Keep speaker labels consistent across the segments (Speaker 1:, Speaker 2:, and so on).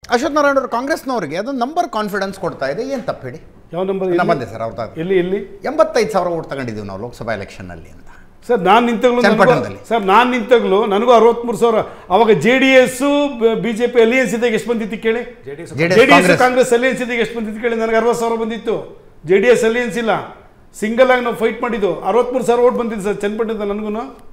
Speaker 1: ಅಶ್ವಥ್ ನಾರಾಯಣ ಅವರು ಕಾಂಗ್ರೆಸ್ನವರಿಗೆ ಅದೊಂದು number confidence ಕೊಡ್ತಾ ಇದೆ ಏನು ತಪ್ಪು ಹೇಳಿ
Speaker 2: ಯಾವ ನಂಬರ್
Speaker 1: ನಮ್ಮದೇ ಸರ್ ಅವ್ರದ್ದು
Speaker 2: ಎಲ್ಲಿ ಎಲ್ಲಿ
Speaker 1: ಎಂಬತ್ತೈದು ಸಾವಿರ ಓಟ್ ತಗೊಂಡಿದ್ದೀವಿ ನಾವು ಲೋಕಸಭಾ ಎಲೆಕ್ಷನ್ನಲ್ಲಿ ಅಂತ
Speaker 2: ಸರ್ ನಾನು ನಿಂತಾಗಲೂ
Speaker 1: ಚನ್ನಪಟ್ಟಣದಲ್ಲಿ.
Speaker 2: ಸರ್ ನಾನು ನಿಂತಾಗಲೂ ನನಗೂ ಅರವತ್ಮೂರು ಸಾವಿರ ಅವಾಗ J D S B J P alliance ಇದ್ದಾಗ ಎಷ್ಟು ಬಂದಿತ್ತು ಕೇಳಿ
Speaker 1: JDS
Speaker 2: J D S
Speaker 1: Congress.
Speaker 2: Congress alliance ಇದ್ದಾಗ ಎಷ್ಟು ಬಂದಿತ್ತು ಕೇಳಿ ನನಗೆ ಅರವತ್ತು ಸಾವಿರ ಬಂದಿತ್ತು ಜೆ ಡಿ ಎಸ್ ಅಲಿಯನ್ಸ್ ಇಲ್ಲ ಸಿಂಗಲ್ ಆಗಿ ನಾವು ಫೈಟ್ ಮಾಡಿದ್ದು ಅರವತ್ಮೂರು ಸಾವಿರ ಓಟ್ ಬಂದಿದ್ದು ಸರ್ ಚನ್ನಪಟ್ಟಣದ ನನಗೂ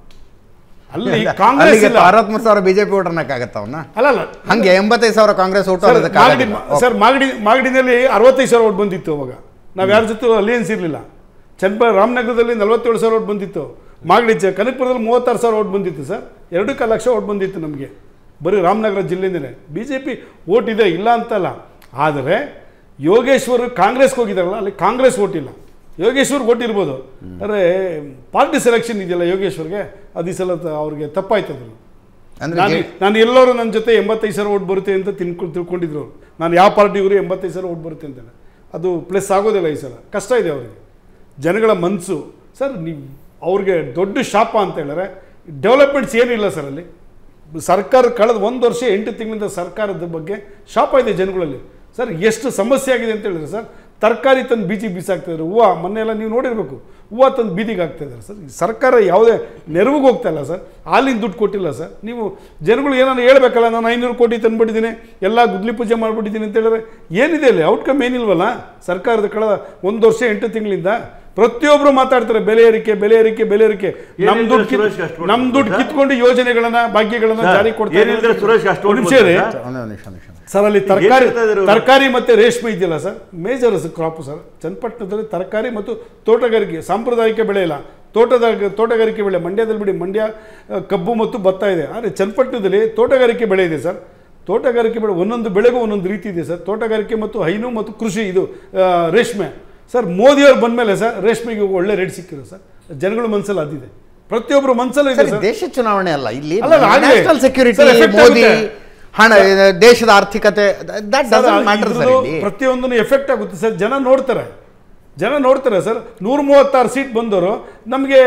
Speaker 2: ಅಲ್ಲಿ ಕಾಂಗ್ರೆಸ್
Speaker 1: ಅಲ್ಲಿಗೆ
Speaker 2: ಇಲ್ಲ
Speaker 1: ಅರವತ್ಮೂರು ಸಾವಿರ ಬಿಜೆಪಿ ಓಟ್ ಅನ್ನಕ್ಕಾಗತ್ತ ಅವನ್ನ
Speaker 2: ಅಲ್ಲ ಅಲ್ಲ
Speaker 1: ಹಂಗೆ ಎಂಬತ್ತೈದು ಸಾವಿರ Congress vote
Speaker 2: sir Magadi sir Magadi ಮಾಗಡಿನಲ್ಲಿ ಅರವತ್ತೈದು ಸಾವಿರ ಓಟ್ ಬಂದಿತ್ತು ಅವಾಗ ನಾವು ಯಾರ ಜೊತೆ ಅಲಿಯನ್ಸ್ ಇರಲಿಲ್ಲ ಚನ್ನಪ ರಾಮನಗರದಲ್ಲಿ ನಲವತ್ತೇಳು ಸಾವಿರ ಓಟ್ ಬಂದಿತ್ತು ಮಾಗಡಿ ಚ ಕನಕಪುರದಲ್ಲಿ ಮೂವತ್ತಾರು ಸಾವಿರ ಓಟ್ ಬಂದಿತ್ತು ಸರ್ ಎರಡು ಕಾಲು ಲಕ್ಷ ಓಟ್ ಬಂದಿತ್ತು ನಮಗೆ ಬರೀ ರಾಮನಗರ ಜಿಲ್ಲೆಯಿಂದಲೇ ಬಿ ಜೆ ಪಿ ಓಟ್ ಇದೆ ಇಲ್ಲ ಅಂತಲ್ಲ ಆದರೆ ಯೋಗೇಶ್ವರ್ ಕಾಂಗ್ರೆಸ್ಗೆ ಹೋಗಿದಾರಲ್ಲ ಅಲ್ಲಿ ಕಾಂಗ್ರೆಸ್ ಓಟ್ ಇಲ್ಲ ಯೋಗೇಶ್ವರ್ಗೆ ಓಟ್ ಇರ್ಬೋದು ಆದರೆ ಪಾರ್ಟಿ ಸೆಲೆಕ್ಷನ್ ಇದೆಯಲ್ಲ ಯೋಗೇಶ್ವರ್ಗೆ ಅದು ಈ ಸಲ ತ- ಅವ್ರಿಗೆ ತಪ್ಪಾಯ್ತು ಅದು
Speaker 1: ಅಂದ್ರೆ
Speaker 2: ನಾನು
Speaker 1: ಜೆ-
Speaker 2: ನಾನು ಎಲ್ಲರೂ ನನ್ನ ಜೊತೆ ಎಂಬತ್ತೈದು ಸಾವಿರ ಓಟ್ ಬರುತ್ತೆ ಅಂತ ತಿನ್ಕೊಂಡು ತಿಳ್ಕೊಂಡಿದ್ರು ಅವ್ರು ನಾನು ಯಾವ ಪಾರ್ಟಿಗೂ ಎಂಬತ್ತೈದು ಸಾವಿರ ಓಟ್ ಬರುತ್ತೆ ಅಂತ ಅದು ಪ್ಲಸ್ ಆಗೋದಿಲ್ಲ ಈ ಸಲ ಕಷ್ಟ ಇದೆ ಅವರಿಗೆ ಜನಗಳ ಮನಸ್ಸು ಸರ್ ನೀವು ಅವ್ರಿಗೆ ದೊಡ್ಡ ಶಾಪ ಅಂತ ಹೇಳಿದ್ರೆ ಡೆವಲಪ್ಮೆಂಟ್ಸ್ ಏನಿಲ್ಲ ಸರ್ ಅಲ್ಲಿ ಸರ್ಕಾರ ಕಳೆದ ಒಂದು ವರ್ಷ ಎಂಟು ತಿಂಗಳಿಂದ ಸರ್ಕಾರದ ಬಗ್ಗೆ ಶಾಪ ಇದೆ ಜನಗಳಲ್ಲಿ ಸರ್ ಎಷ್ಟು ಸಮಸ್ಯೆ ಆಗಿದೆ ಅಂತ ಹೇಳಿದ್ರೆ ಸರ್ ತರಕಾರಿ ತಂದು ಬೀಚಿಗೆ ಬೀಸಾಕ್ತಿದ್ದಾರೆ ಹೂವು ಮೊನ್ನೆ ಎಲ್ಲ ನೀವು ನೋಡಿರಬೇಕು ಹೂವು ತಂದು ಬೀದಿಗೆ ಹಾಕ್ತಾ ಇದ್ದಾರೆ ಸರ್ ಈ ಸರ್ಕಾರ ಯಾವುದೇ ನೆರವಿಗೆ ಹೋಗ್ತಾ ಇಲ್ಲ ಸರ್ ಹಾಲಿನ ದುಡ್ಡು ಕೊಟ್ಟಿಲ್ಲ ಸರ್ ನೀವು ಜನಗಳು ಏನಾದ್ರು ಹೇಳ್ಬೇಕಲ್ಲ ನಾನು ಐನೂರು ಕೋಟಿ ತಂದುಬಿಟ್ಟಿದ್ದೀನಿ ಎಲ್ಲ ಗುದ್ಲಿ ಪೂಜೆ ಮಾಡಿಬಿಟ್ಟಿದ್ದೀನಿ ಅಂತ ಹೇಳಿದ್ರೆ ಏನಿದೆ ಅಲ್ಲಿ ಔಟ್ಕಮ್ ಏನಿಲ್ವಲ್ಲ ಸರ್ಕಾರದ ಕಳೆದ ಒಂದು ವರ್ಷ ಎಂಟು ತಿಂಗಳಿಂದ ಪ್ರತಿಯೊಬ್ಬರು ಮಾತಾಡ್ತಾರೆ ಬೆಲೆ ಏರಿಕೆ ಬೆಲೆ ಏರಿಕೆ ಬೆಲೆ ಏರಿಕೆ ನಮ್
Speaker 3: ಏನಿದ್ರೆ
Speaker 2: ದುಡ್ಡು
Speaker 3: ಸುರೇಶ್ಗೆ ಅಷ್ಟು
Speaker 2: ಕಿತ್- ನಮ್ ದುಡ್ಡು
Speaker 3: ಸರ್?
Speaker 2: ಕಿತ್ಕೊಂಡು ಯೋಜನೆಗಳನ್ನ ಭಾಗ್ಯಗಳನ್ನ
Speaker 3: ಸರ್,
Speaker 2: ಜಾರಿ ಕೊಡ್ತಾ
Speaker 3: ಏನಿದ್ರೆ ಸುರೇಶ್ಗೆ ಅಷ್ಟು
Speaker 2: ಒಂದು ನಿಮಿಷ
Speaker 3: ಓಟ್
Speaker 2: ರೀ.
Speaker 3: ಬಂದಿದೆ
Speaker 1: ಒಂದೇ ಒಂದು ನಿಮಿಷ, ನಿಮಿಷ.
Speaker 2: ಸರ್ ಅಲ್ಲಿ ತರಕಾರಿ
Speaker 3: ಹೇಳ್ತಾ ಇದ್ರು ಅವ್ರು?
Speaker 2: ತರಕಾರಿ ಮತ್ತೆ ರೇಷ್ಮೆ ಇದೆಯಲ್ಲ ಸರ್ ಮೇಜರ್ ಕ್ರಾಪ್ ಸರ್ ಚನ್ನಪಟ್ಟಣದಲ್ಲಿ ತರಕಾರಿ ಮತ್ತು ತೋಟಗಾರಿಕೆ ಸಾಂಪ್ರದಾಯಿಕ ಬೆಳೆ ಇಲ್ಲ ತೋಟದ ತೋಟಗಾರಿಕೆ ಬೆಳೆ ಮಂಡ್ಯದಲ್ಲಿ ಬಿಡಿ ಮಂಡ್ಯ ಆ, ಕಬ್ಬು ಮತ್ತು ಭತ್ತ ಇದೆ ಆದರೆ ಚನ್ನಪಟ್ಟಣದಲ್ಲಿ ತೋಟಗಾರಿಕೆ ಬೆಳೆ ಇದೆ ಸರ್ ತೋಟಗಾರಿಕೆ ಬೆಳೆ ಒಂದೊಂದು ಬೆಳೆಗೂ ಒಂದೊಂದು ರೀತಿ ಇದೆ ಸರ್ ತೋಟಗಾರಿಕೆ ಮತ್ತು ಹೈನು ಮತ್ತು ಕೃಷಿ ಇದು ಆ, ರೇಷ್ಮೆ ಸರ್ ಮೋದಿಯವ್ರು ಬಂದಮೇಲೆ ಸರ್ ರೇಷ್ಮೆಗೆ ಒಳ್ಳೆ ರೇಟ್ ಸಿಕ್ಕಿದೆ ಸರ್ ಜನಗಳ ಮನಸ್ಸಲ್ಲಿ ಅದಿದೆ ಪ್ರತಿಯೊಬ್ಬರು ಮನಸ್ಸಲ್ಲಿ ಇದೆ
Speaker 1: ಸರಿ,
Speaker 2: ಸರ್
Speaker 1: ದೇಶ ಚುನಾವಣೆ ಅಲ್ಲ ಇಲ್ಲಿ
Speaker 2: ಅಲ್ಲ, ಅಲ್ಲ, ಆಗ್ಲಿ.
Speaker 1: National security
Speaker 2: sir, effect
Speaker 1: Modi
Speaker 2: ಆಗುತ್ತೆ.
Speaker 1: ಹಣ ದೇಶದ ಆರ್ಥಿಕತೆ that
Speaker 2: sir,
Speaker 1: doesn't matter sir
Speaker 2: ಇದ್ರದ್ದು
Speaker 1: ಇಲ್ಲಿ
Speaker 2: ಪ್ರತಿಯೊಂದನ್ನು ಎಫೆಕ್ಟ್ ಆಗುತ್ತೆ ಸರ್ ಜನ ನೋಡ್ತಾರೆ ಜನ ನೋಡ್ತಾರೆ ಸರ್ ನೂರ ಮೂವತ್ತಾರು ಸೀಟ್ ಬಂದವರು ನಮಗೆ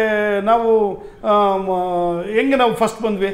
Speaker 2: ನಾವು ಆ, ಮ- ಹೆಂಗೆ ನಾವು ಫಸ್ಟ್ ಬಂದ್ವಿ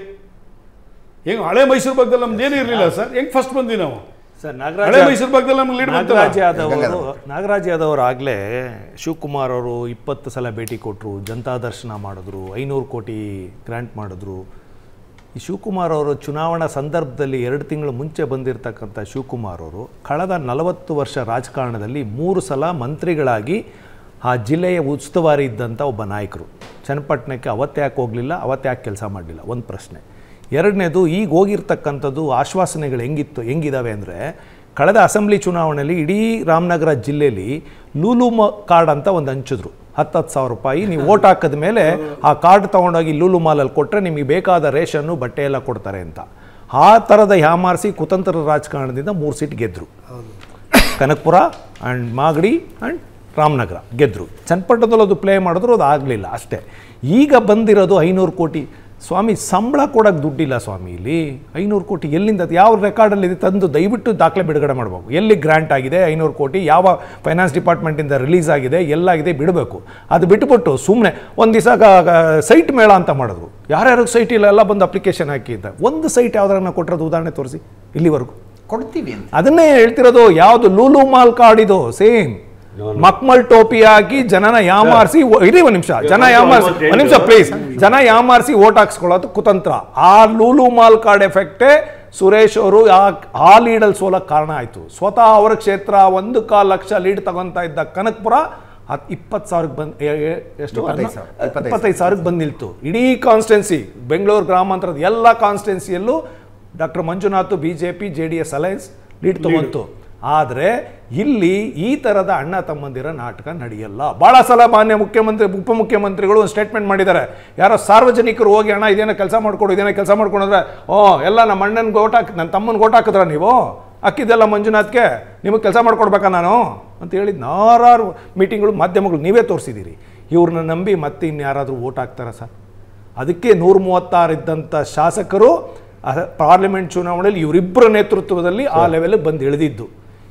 Speaker 2: ಹೆಂಗೆ ಹಳೆ ಮೈಸೂರು ಭಾಗದಲ್ಲಿ ನಮ್ದು ಏನೂ ಇರಲಿಲ್ಲ ಸರ್ ಹೆಂಗೆ ಫಸ್ಟ್ ಬಂದ್ವಿ ನಾವು
Speaker 4: ಸರ್
Speaker 2: ಹಳೆ
Speaker 4: ನಾಗರಾಜ
Speaker 2: ಮೈಸೂರು ಭಾಗದಲ್ಲಿ ನಮ್ಗೆ ಲೀಡ್
Speaker 4: ನಾಗರಾಜ್ ಯಾದವ್
Speaker 1: ಗಂಗಾಧರ್
Speaker 4: ಅವರು ನಾಗರಾಜ್ ಯಾದವ್ ಅವರು ಆಗಲೇ ಶಿವಕುಮಾರ್ ಅವರು ಇಪ್ಪತ್ತು ಸಲ ಭೇಟಿ ಕೊಟ್ಟರು ಜನತಾ ದರ್ಶನ ಮಾಡಿದ್ರು ಐನೂರು ಕೋಟಿ ಗ್ರಾಂಟ್ ಮಾಡಿದ್ರು ಈ ಶಿವಕುಮಾರ್ ಅವರು ಚುನಾವಣಾ ಸಂದರ್ಭದಲ್ಲಿ ಎರಡು ತಿಂಗಳು ಮುಂಚೆ ಬಂದಿರತಕ್ಕಂಥ ಶಿವಕುಮಾರ್ ಅವರು ಕಳೆದ ನಲವತ್ತು ವರ್ಷ ರಾಜಕಾರಣದಲ್ಲಿ ಮೂರು ಸಲ ಮಂತ್ರಿಗಳಾಗಿ ಆ ಜಿಲ್ಲೆಯ ಉಸ್ತುವಾರಿ ಇದ್ದಂಥ ಒಬ್ಬ ನಾಯಕರು ಚನ್ನಪಟ್ಟಣಕ್ಕೆ ಅವತ್ತು ಯಾಕೆ ಹೋಗಲಿಲ್ಲ ಅವತ್ತು ಯಾಕೆ ಕೆಲಸ ಮಾಡಲಿಲ್ಲ ಒಂದು ಪ್ರಶ್ನೆ ಎರಡನೇದು ಈಗ ಹೋಗಿರ್ತಕ್ಕಂಥದ್ದು ಆಶ್ವಾಸನೆಗಳು ಹೆಂಗಿತ್ತು ಹೆಂಗಿದಾವೆ ಅಂದರೆ ಕಳೆದ ಅಸೆಂಬ್ಲಿ ಚುನಾವಣೆಯಲ್ಲಿ ಇಡೀ ರಾಮನಗರ ಜಿಲ್ಲೆಯಲ್ಲಿ ಲೂಲು ಮ ಕಾರ್ಡ್ ಅಂತ ಒಂದು ಹಂಚಿದ್ರು ಹತ್ತತ್ತು ಸಾವಿರ ರೂಪಾಯಿ ನೀವು ಓಟ್ ಹಾಕಿದ ಮೇಲೆ ಆ ಕಾರ್ಡ್ ತೊಗೊಂಡೋಗಿ ಲೂಲು ಮಾಲಲ್ಲಿ ಕೊಟ್ಟರೆ ನಿಮಗೆ ಬೇಕಾದ ರೇಷನ್ನು ಬಟ್ಟೆ ಎಲ್ಲ ಕೊಡ್ತಾರೆ ಅಂತ ಆ ಥರದ ಯಾಮಾರಿಸಿ ಕುತಂತ್ರ ರಾಜಕಾರಣದಿಂದ ಮೂರು ಸೀಟ್ ಗೆದ್ದರು ಕನಕಪುರ ಆ್ಯಂಡ್ ಮಾಗಡಿ ಆ್ಯಂಡ್ ರಾಮನಗರ ಗೆದ್ದರು ಚನ್ನಪಟ್ಟಣದಲ್ಲಿ ಅದು ಪ್ಲೇ ಮಾಡಿದ್ರು ಅದು ಆಗಲಿಲ್ಲ ಅಷ್ಟೇ ಈಗ ಬಂದಿರೋದು ಐನೂರು ಕೋಟಿ ಸ್ವಾಮಿ ಸಂಬಳ ಕೊಡೋಕ್ಕೆ ದುಡ್ಡಿಲ್ಲ ಸ್ವಾಮಿ ಇಲ್ಲಿ ಐನೂರು ಕೋಟಿ ಎಲ್ಲಿಂದ ಅದು ಯಾವ ರೆಕಾರ್ಡಲ್ಲಿ ಇದೆ ತಂದು ದಯವಿಟ್ಟು ದಾಖಲೆ ಬಿಡುಗಡೆ ಮಾಡಬೇಕು ಎಲ್ಲಿ ಗ್ರ್ಯಾಂಟ್ ಆಗಿದೆ ಐನೂರು ಕೋಟಿ ಯಾವ ಫೈನಾನ್ಸ್ ಡಿಪಾರ್ಟ್ಮೆಂಟಿಂದ ರಿಲೀಸ್ ಆಗಿದೆ ಎಲ್ಲಾಗಿದೆ ಬಿಡಬೇಕು ಅದು ಬಿಟ್ಬಿಟ್ಟು ಸುಮ್ಮನೆ ಒಂದು ದಿವಸ ಸೈಟ್ ಮೇಳ ಅಂತ ಮಾಡಿದ್ರು ಯಾರ್ಯಾರಿಗೆ ಸೈಟ್ ಇಲ್ಲ ಎಲ್ಲ ಬಂದು ಅಪ್ಲಿಕೇಶನ್ ಹಾಕಿದ್ದ ಒಂದು ಸೈಟ್ ಯಾವ್ದಾರನ್ನ ಕೊಟ್ಟಿರೋದು ಉದಾಹರಣೆ ತೋರಿಸಿ ಇಲ್ಲಿವರೆಗೂ
Speaker 1: ಕೊಡ್ತೀವಿ ಅಂತ
Speaker 4: ಅದನ್ನೇ ಹೇಳ್ತಿರೋದು ಯಾವುದು ಲೂಲು ಮಾಲ್ ಕಾರ್ಡ್ ಇದು ಸೇಮ್ ಮಕ್ಮಲ್ ಟೋಪಿ ಹಾಕಿ ಜನನ ಯಾಮಾರಿಸಿ ಇರಿ ಒಂದ್ ನಿಮಿಷ ಜನ ಯಾಮಾರಿಸಿ ಒಂದ್ ನಿಮಿಷ ಪ್ಲೀಸ್ ಜನ ಯಾಮಾರಿಸಿ ಓಟ್ ಹಾಕ್ಸ್ಕೊಳ್ಳೋದು ಕುತಂತ್ರ ಆ ಲೂಲು ಮಾಲ್ ಕಾರ್ಡ್ ಎಫೆಕ್ಟೇ ಸುರೇಶ್ ಅವರು ಆ ಲೀಡಲ್ಲಿ ಸೋಲಕ್ಕೆ ಕಾರಣ ಆಯಿತು ಸ್ವತಃ ಅವರ ಕ್ಷೇತ್ರ ಒಂದು ಕಾಲು ಲಕ್ಷ ಲೀಡ್ ತಗೊಂತ ಇದ್ದ ಕನಕಪುರ ಹತ್ ಇಪ್ಪತ್ತು ಸಾವಿರಕ್ಕೆ ಬಂದು ಎಷ್ಟು
Speaker 1: ಇಪ್ಪತ್ತೈದು ಸಾವಿರ, ಇಪ್ಪತ್ತೈದು
Speaker 4: ಇಪ್ಪತ್ತೈದು ಸಾವಿರಕ್ಕೆ ಬಂದು ನಿಲ್ತು ಇಡೀ ಕಾನ್ಸ್ಟಿಟ್ವೆನ್ಸಿ ಬೆಂಗಳೂರು ಗ್ರಾಮಾಂತರದ ಎಲ್ಲ ಕಾನ್ಸ್ಟಿಟ್ವೆನ್ಸಿಯಲ್ಲೂ doctor Manjunath B J P J D S alliance lead ತಗೊಂತು ಆದರೆ ಇಲ್ಲಿ ಈ ಥರದ ಅಣ್ಣ ತಮ್ಮಂದಿರ ನಾಟಕ ನಡೆಯಲ್ಲ ಭಾಳ ಸಲ ಮಾನ್ಯ ಮುಖ್ಯಮಂತ್ರಿ ಉಪಮುಖ್ಯಮಂತ್ರಿಗಳು ಒಂದು ಸ್ಟೇಟ್ಮೆಂಟ್ ಮಾಡಿದ್ದಾರೆ ಯಾರೋ ಸಾರ್ವಜನಿಕರು ಹೋಗಿ ಅಣ್ಣ ಇದೇನೋ ಕೆಲಸ ಮಾಡ್ಕೊಡು ಇದೇನೋ ಕೆಲಸ ಮಾಡ್ಕೊಂಡ್ರೆ ಓ ಎಲ್ಲ ನಮ್ಮ ಅಣ್ಣನಿಗೆ ಓಟ್ ಹಾಕಿ ನನ್ನ ತಮ್ಮನಿಗೆ ಓಟ್ ಹಾಕಿದ್ರ ನೀವು ಹಾಕಿದ್ದೆಲ್ಲ ಮಂಜುನಾಥ್ಗೆ ನಿಮಗೆ ಕೆಲಸ ಮಾಡ್ಕೊಡ್ಬೇಕಾ ನಾನು ಅಂತ ಹೇಳಿ ನಾರಾರು ಮೀಟಿಂಗ್ಗಳು ಮಾಧ್ಯಮಗಳು ನೀವೇ ತೋರಿಸಿದ್ದೀರಿ ಇವ್ರನ್ನ ನಂಬಿ ಮತ್ತೆ ಇನ್ಯಾರಾದರೂ ಓಟ್ ಹಾಕ್ತಾರ ಸರ್ ಅದಕ್ಕೆ ನೂರ ಮೂವತ್ತಾರು ಇದ್ದಂಥ ಶಾಸಕರು ಅಹ, ಪಾರ್ಲಿಮೆಂಟ್ ಚುನಾವಣೆಯಲ್ಲಿ ಇವರಿಬ್ಬರ ನೇತೃತ್ವದಲ್ಲಿ ಆ ಲೆವೆಲ್ ಬಂದು ಇಳಿದಿದ್ದು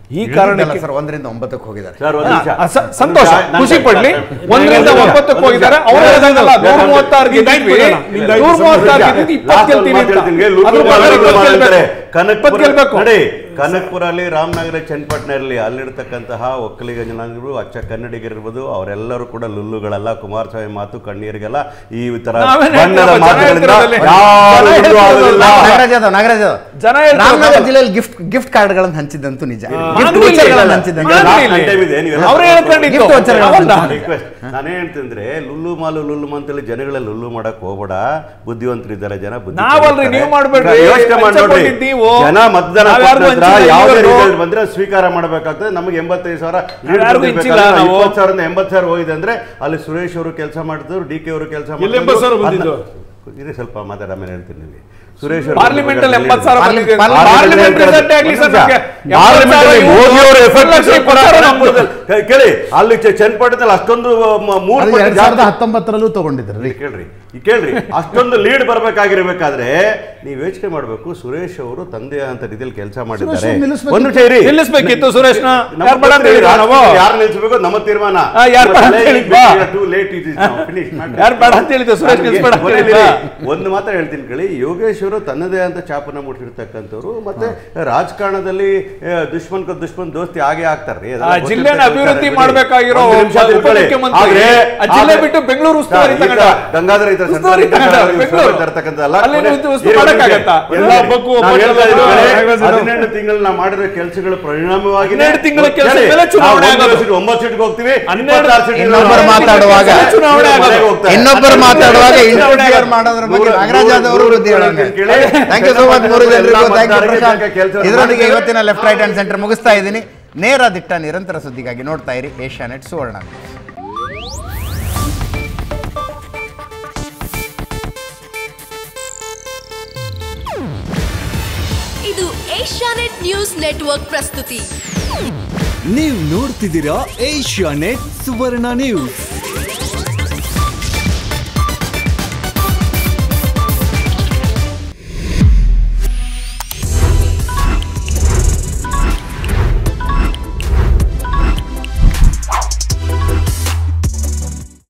Speaker 4: ಈ ಕಾರಣಕ್ಕೆ
Speaker 1: ಸರ್ ಒಂದರಿಂದ ಒಂಬತ್ತಕ್ಕೆ ಹೋಗಿದ್ದಾರೆ
Speaker 3: ಸರ್ ಒಂದು ನಿಮಿಷ.
Speaker 4: ಆ, ಸ- ಸಂತೋಷ
Speaker 3: ನಾನು-
Speaker 4: ಖುಷಿ ಪಡ್ಲಿ
Speaker 3: ನಾನು-
Speaker 4: ಒಂದರಿಂದ
Speaker 3: ನಾನು-
Speaker 4: ಒಂಬತ್ತಕ್ಕೆ
Speaker 3: ಒಂದು
Speaker 4: ಹೋಗಿದ್ದಾರೆ
Speaker 3: ನಿಮಿಷ.
Speaker 4: ಅವ್ರು ಹೇಳ್ದಂಗಲ್ಲ
Speaker 3: ನಾನು-
Speaker 4: ನೂರ
Speaker 3: ನಾನು-
Speaker 4: ಮೂವತ್ತಾರು
Speaker 2: ನಿಂದು
Speaker 4: ಗೆದ್ದಿದ್ವಿ
Speaker 2: ಆಯ್ತು, ನಿಂದು ಆಯ್ತು,
Speaker 4: ನೂರ ಮೂವತ್ತಾರು
Speaker 3: ನಿಜ.
Speaker 4: ಗೆದ್ದಿದ್ದು
Speaker 3: ಲಾಸ್ಟ್
Speaker 4: ಇಪ್ಪತ್ತು
Speaker 3: ಒಂದು
Speaker 4: ಗೆಲ್ತೀವಿ
Speaker 3: ಮಾತು
Speaker 4: ಅಂತ.
Speaker 3: ಹೇಳ್ತೀನಿ. ಲುಲ್ಲು
Speaker 4: ಅದ್ರ
Speaker 3: ಮಾಲು
Speaker 4: ಬಗ್ಗೆ
Speaker 3: ಲುಲ್ಲು ಮಾಲು
Speaker 4: ಗೆಲ್ಬೇಕು.
Speaker 3: ಅಂತಾರೆ.
Speaker 4: ಇಪ್ಪತ್ತು
Speaker 3: ಕನಕಪುರ
Speaker 4: ಗೆಲ್ಬೇಕು.
Speaker 3: ನೋಡಿ ಕನಕಪುರಲ್ಲಿ ರಾಮನಗರ ಚನ್ನಪಟ್ಟಣ ಇರಲಿ ಅಲ್ಲಿರ್ತಕ್ಕಂತಹ ಒಕ್ಕಲಿಗ ಜನಾಂಗರು ಅಚ್ಚ ಕನ್ನಡಿಗರಿರ್ಬೋದು ಅವರೆಲ್ಲರೂ ಕೂಡ ಲುಲ್ಲುಗಳಲ್ಲ ಕುಮಾರಸ್ವಾಮಿ ಮಾತು ಕಣ್ಣೀರಿಗೆಲ್ಲ ಈ ತರ
Speaker 4: ನಾವೇನ್
Speaker 3: ಬಣ್ಣದ
Speaker 4: ಹೇಳ್ತೀರಪ್ಪ, ಜನ
Speaker 3: ಮಾತುಗಳಿಂದ
Speaker 4: ಹೇಳ್ತಿರೋದಲ್ಲಿ.
Speaker 3: ಯಾರು
Speaker 4: ಜನ
Speaker 3: ಲುಲ್ಲು ಆಗೋದಿಲ್ಲ.
Speaker 4: ಹೇಳ್ತಿರೋದು.
Speaker 1: ನಾಗರಾಜ್ ಯಾದವ್ ನಾಗರಾಜ್ ಯಾದವ್
Speaker 4: ಜನ ಹೇಳ್ತಾರೆ
Speaker 1: ರಾಮನಗರ
Speaker 4: ನಾವು-
Speaker 1: ಜಿಲ್ಲೆಯಲ್ಲಿ ಗಿಫ್ಟ್ ಗಿಫ್ಟ್ ಕಾರ್ಡ್ಗಳನ್ನು ಹಂಚಿದ್ದಂತೂ ನಿಜ ಗಿಫ್ಟ್
Speaker 4: ಮಾಡ್ಲಿ
Speaker 1: ವೋಚರ್ಗಳನ್ನು
Speaker 4: ಇಲ್ಲ.
Speaker 1: ಹಂಚಿದ್ದಂತೂ
Speaker 3: ಈಗ
Speaker 4: ಮಾಡ್ಲಿ
Speaker 3: last
Speaker 4: ಇಲ್ಲಿ.
Speaker 3: time ಇದೆ, ನೀವೆಲ್ಲ
Speaker 4: ಅವ್ರೇ ಹೇಳ್ಕೊಂಡಿದ್ದು
Speaker 1: Gift voucher ಗಳು
Speaker 4: ಹೌದಾ?
Speaker 1: ಹಂಚಿದ್ರು.
Speaker 3: ರಿಕ್ವೆಸ್ಟ್ ನಾನೇನ್ ಹೇಳ್ತಂದ್ರೆ ಲುಲ್ಲು ಮಾಲು ಲುಲ್ಲು ಅಂತೇಳಿ ಜನಗಳ ಲುಲ್ಲು ಮಾಡಕ್ ಹೋಗ್ಬೇಡ ಬುದ್ಧಿವಂತರಿದ್ದಾರೆ ಜನ ಬುದ್ಧಿ
Speaker 4: ನಾವಲ್ರಿ,
Speaker 3: ಕಲಿತಾರೆ.
Speaker 4: ನೀವು ಮಾಡ್ಬೇಡ್ರಿ.
Speaker 3: ಈಗ ಯೋಚನೆ ಮಾಡಿ ನೋಡ್ರಿ
Speaker 4: ಹಂಚಕೊಂಡಿದ್ದು ನೀವು.
Speaker 3: ಜನ ಮತದಾನ
Speaker 4: ನಾವ್ ಯಾರ್ಗೂ
Speaker 3: ಕೊಟ್ಟ ನಂತರ
Speaker 4: ಹಂಚಿಲ್ಲ
Speaker 3: ಯಾವುದೇ
Speaker 4: ಇವತ್ತು.
Speaker 3: ರಿಸಲ್ಟ್ ಬಂದ್ರೆ ಸ್ವೀಕಾರ ಮಾಡಬೇಕಾಗ್ತದೆ ನಮಗೆ ಎಂಬತ್ತೈದು ಸಾವಿರ lead
Speaker 4: ಯಾರ್ಗೂ
Speaker 3: ಬಂದಿರ್ಬೇಕಾದ್ರೆ
Speaker 4: ಹಂಚಿಲ್ಲ
Speaker 3: ನಾವು
Speaker 4: ನಾವು.
Speaker 3: ಇಪ್ಪತ್ತು ಸಾವಿರದಿಂದ ಎಂಬತ್ತು ಸಾವಿರ ಹೋಗಿದೆ ಅಂದ್ರೆ ಅಲ್ಲಿ ಸುರೇಶ್ ಅವರು ಕೆಲಸ ಮಾಡಿದ್ರು ಡಿ ಕೆ ಅವರು ಕೆಲಸ
Speaker 2: ಎಲ್ಲಿ ಎಂಬತ್ತು ಸಾವಿರ ಬಂದಿದ್ದು?
Speaker 3: ಇರಿ ಸ್ವಲ್ಪ ಮಾತಾಡ ಆಮೇಲೆ ಹೇಳ್ತೀನಿ ನಿಮಗೆ ಸುರೇಶ್ ಅವರು
Speaker 4: ಪಾರ್ಲಿಮೆಂಟ್ ಅಲ್ಲಿ ಎಂಬತ್ತು ಸಾವಿರ
Speaker 1: ಪಾರ್ಲಿ-
Speaker 4: ಬಂದಿದೆ.
Speaker 1: ಪಾರ್ಲಿ-
Speaker 4: ಪಾರ್ಲಿಮೆಂಟ್ ರಿಸಲ್ಟ್ ಆಗ್ಲಿ ಸರ್ ನಮ್ಗೆ.
Speaker 3: ಪಾರ್ಲಿಮೆಂಟ್ ಅಲ್ಲಿ
Speaker 4: ಎಂಬತ್ತು
Speaker 3: ಮೋದಿ
Speaker 4: ಸಾವಿರ
Speaker 3: ಅವರು
Speaker 4: ಇವ್ರು ಲಕ್ಷ ಇಪ್ಪತ್ತು ಸಾವಿರ ನಮ್ದು.
Speaker 3: ಕೇಳಿ ಅಲ್ಲಿ ಚ- ಚನ್ನಪಟ್ಟಣದಲ್ಲಿ ಅಷ್ಟೊಂದು ಮ- ಮೂರು
Speaker 1: ಅದು
Speaker 3: ಪಟ್ಟು
Speaker 1: ಎರಡ್ ಸಾವಿರದ
Speaker 3: ಜಾಸ್ತಿ
Speaker 1: ಹತ್ತೊಂಬತ್ತರಲ್ಲೂ ತಗೊಂಡಿದ್ರು
Speaker 3: ಇಲ್ಲಿ ಕೇಳ್ರಿ ಈ ಕೇಳ್ರಿ ಅಷ್ಟೊಂದು ಲೀಡ್ ಬರ್ಬೇಕಾಗಿರ್ಬೇಕಾದ್ರೆ ನೀವು ಯೋಚನೆ ಮಾಡಬೇಕು ಸುರೇಶ್ ಅವರು ತಂದೆ ಅಂತ ರೀತಿಯಲ್ಲಿ ಕೆಲಸ ಮಾಡಿದ್ದಾರೆ
Speaker 1: ಸುರೇಶ್ ನಿಲ್ಲಿಸ್ಬೇಕಿತ್ತು.
Speaker 3: ಒಂದು ನಿಮಿಷ ಇರಿ
Speaker 4: ನಿಲ್ಲಿಸ್ಬೇಕಿತ್ತು ಸುರೇಶ್ನ
Speaker 3: ನಮ್ಮ
Speaker 4: ಯಾರು ಬೇಡ ಅಂತ ಹೇಳಿದ್ರು ನಾವು
Speaker 3: ಯಾರು ನಿಲ್ಸಬೇಕು ನಮ್ಮ ತೀರ್ಮಾನ
Speaker 4: ಆ, ಯಾರು ಬೇಡ ಅಂತ ಹೇಳಿದ್ವಾ?
Speaker 3: Too late it is finish
Speaker 4: ಯಾರು ಬೇಡ ಅಂತ ಹೇಳಿದ್ದು ಸುರೇಶ್ ನಿಲ್ಲಿಸ್ಬೇಡ ಅಂತ ಹೇಳಿದ್ವಾ?
Speaker 3: ಒಂದು ಮಾತ್ರ ಹೇಳ್ತೀನಿ ಕೇಳಿ ಯೋಗೇಶ್ ಅವರು ತನ್ನದೇ ಅಂತ ಚಾಪನ ಮುಟ್ಟಿರ್ತಕ್ಕಂಥವ್ರು ಮತ್ತೆ ರಾಜಕಾರಣದಲ್ಲಿ ಆ, ದುಶ್ಮನ್ ಕೋ ದುಶ್ಮನ್ ದೋಸ್ತಿ ಆಗೇ ಆಗ್ತಾರ್ರಿ ಅದೆಲ್ಲ
Speaker 4: ಆ
Speaker 3: ಗೊತ್ತಿರ್ತಕ್ಕಂಥ
Speaker 4: ಜಿಲ್ಲೆನ ಅಭಿವೃದ್ಧಿ
Speaker 3: ವಿಚಾರ.
Speaker 4: ಮಾಡ್ಬೇಕಾಗಿರೋ
Speaker 3: ಒಂದು ನಿಮಿಷ
Speaker 4: ಒಬ್ಬ
Speaker 3: ತಿಳ್ಕೊಳ್ಳಿ.
Speaker 4: ಉಪಮುಖ್ಯಮಂತ್ರಿ
Speaker 3: ಆದ್ರೆ-
Speaker 4: ಆ ಜಿಲ್ಲೆ
Speaker 3: ಆದ್ರೆ-
Speaker 4: ಬಿಟ್ಟು ಬೆಂಗಳೂರು ಉಸ್ತುವಾರಿ
Speaker 3: ಸರ್,
Speaker 4: ತಗೊಂಡ.
Speaker 3: ಈಗ ಗಂಗಾಧರ ಈ ತರ
Speaker 4: ಉಸ್ತುವಾರಿ
Speaker 3: ಸಣ್ಣ
Speaker 4: ತಗೊಂಡ,
Speaker 3: ಉಸ್ತುವಾರಿ
Speaker 4: ಬೆಂಗಳೂರು.
Speaker 3: ತರ್ತಕ್ಕಂಥದ್ದಲ್ಲ.
Speaker 4: ಅಲ್ಲಿ
Speaker 3: ಕೊನೆ-
Speaker 4: ನೀವು ಉಸ್ತುವಾರಿ
Speaker 3: ಇರಿ ಒಂದು
Speaker 4: ಮಾಡಕ್ಕಾಗತ್ತಾ?
Speaker 3: ನಿಮಿಷ.
Speaker 2: ಎಲ್ಲ ಹಬ್ಬಕ್ಕೂ ಒಬ್ಬ
Speaker 3: ನಾವು ಹೇಳ್ತಾ
Speaker 2: ಕೆಲಸ
Speaker 3: ಇದ್ದೀವಿ,
Speaker 2: ನಾಗರಾಜ್ ಅವರು.
Speaker 3: ಹದಿನೆಂಟು ತಿಂಗಳು ನಾವು ಮಾಡಿರೋ ಕೆಲಸಗಳು ಪರಿಣಾಮವಾಗಿ
Speaker 4: ಹನ್ನೆರಡು ತಿಂಗಳ ಕೆಲ್ಸದ ಮೇಲೆ ಚುನಾವಣೆ ಆಗೋದು.
Speaker 3: ಒಂಬತ್ತು ಸೀಟ್ಗೆ ಹೋಗ್ತೀವಿ
Speaker 4: ಹನ್ನೆರಡು-
Speaker 3: ಇಪ್ಪತ್ತಾರು ಸೀಟ್ಗೆ
Speaker 1: ಇನ್ನೊಬ್ಬರು
Speaker 3: ನಾವು
Speaker 1: ಮಾತಾಡುವಾಗ
Speaker 4: ಚುನಾವಣೆ ಆಗೋದು.
Speaker 3: ಮನೆಗೆ ಹೋಗ್ತಾರೆ.
Speaker 1: ಇನ್ನೊಬ್ಬರು ಮಾತಾಡುವಾಗ
Speaker 3: ಚುನಾವಣೆ
Speaker 1: ಇಂಟರ್ಫಿಯರ್
Speaker 3: ಆಗೋದು.
Speaker 1: ಮಾಡೋದ್ರ ಬಗ್ಗೆ
Speaker 3: ನೂರು-
Speaker 1: ನಾಗರಾಜ್ ಯಾದವ್ ಅವರು
Speaker 3: ನೂರು
Speaker 1: ಬುದ್ಧಿ ಹೇಳೋಂಗೆ
Speaker 3: ಕೇಳಿ.
Speaker 1: ಥ್ಯಾಂಕ್ ಯು ಸೋ ಮಚ್ ಮೂರು ಜನರಿಗೂ
Speaker 3: ಎಲ್ಲ
Speaker 1: ಥ್ಯಾಂಕ್ ಯು
Speaker 3: ಮತದಾರರಿಗೆ
Speaker 1: ಪ್ರಶಾಂತ್
Speaker 3: ಬೇಕಾದ ಕೆಲ್ಸವನ್ನು
Speaker 1: ಇದರೊಂದಿಗೆ
Speaker 3: ಮಾಡಿದ್ದಾರೆ.
Speaker 1: ಇವತ್ತಿನ ಲೆಫ್ಟ್ ರೈಟ್ ಹ್ಯಾಂಡ್ ಸೆಂಟರ್ ಮುಗಿಸ್ತಾ ಇದ್ದೀನಿ ನೇರ ದಿಟ್ಟ ನಿರಂತರ ಸುದ್ದಿಗಾಗಿ ನೋಡ್ತಾ ಇರಿ ಏಷ್ಯಾ ನೆಟ್ ಸುವರ್ಣ
Speaker 5: ಇದು ಏಷ್ಯಾನೆಟ್ ನ್ಯೂಸ್ ನೆಟ್ವರ್ಕ್ ಪ್ರಸ್ತುತಿ
Speaker 6: ನೀವು ನೋಡ್ತಿದ್ದೀರಾ ಏಷ್ಯಾ ನೆಟ್ ಸುವರ್ಣ ನ್ಯೂಸ್